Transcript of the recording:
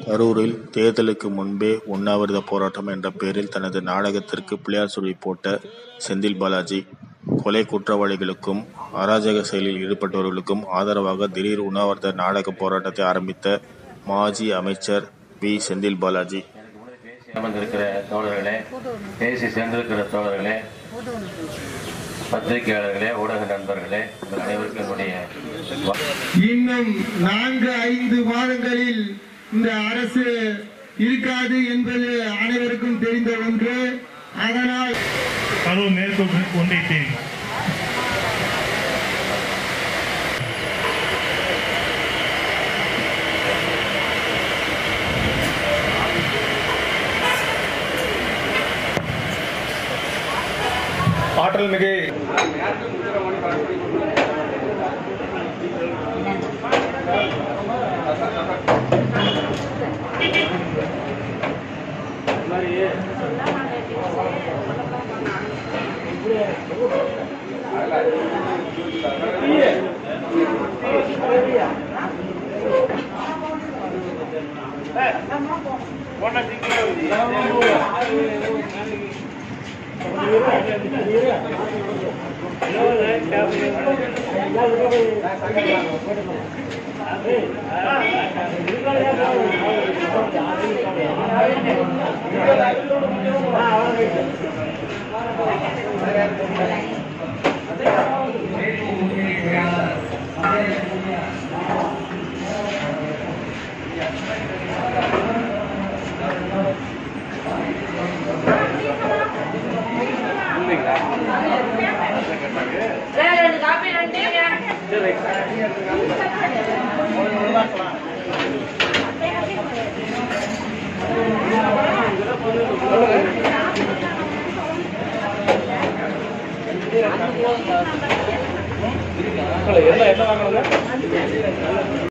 கரூரில் தேர்தலுக்கு முன்பே உண்ணாவிரத போராட்டம் என்ற பெயரில் தனது நாடகத்திற்கு பிள்ளையார் சுழி போட்ட செந்தில் பாலாஜி, கொலை குற்றவாளிகளுக்கும், அராஜக செயலில் ஈடுபட்டவர்களுக்கும் ஆதரவாக திடீர் உண்ணாவிரத நாடக போராட்டத்தை ஆரம்பித்த மாஜி அமைச்சர் வி. செந்தில் பாலாஜி. பேசி அமர்ந்திருக்கிற தோழர்களே பேசி சென்றிருக்கிற தோழர்களே பத்திரிகையாளர்களே ஊடக நண்பர்களே உங்கள் அனைவருக்கும் என்னுடைய வ- இன்னும் நான்கு ஐந்து மாதங்களில் இந்த அரசு இருக்காது என்பது அனைவருக்கும் தெரிந்த ஒன்று அதனால் கரூர் மேற்கு ஒன்றியத்தின் ஆற்றல் மிகு ரெண்டு காப்பி ரெண்டு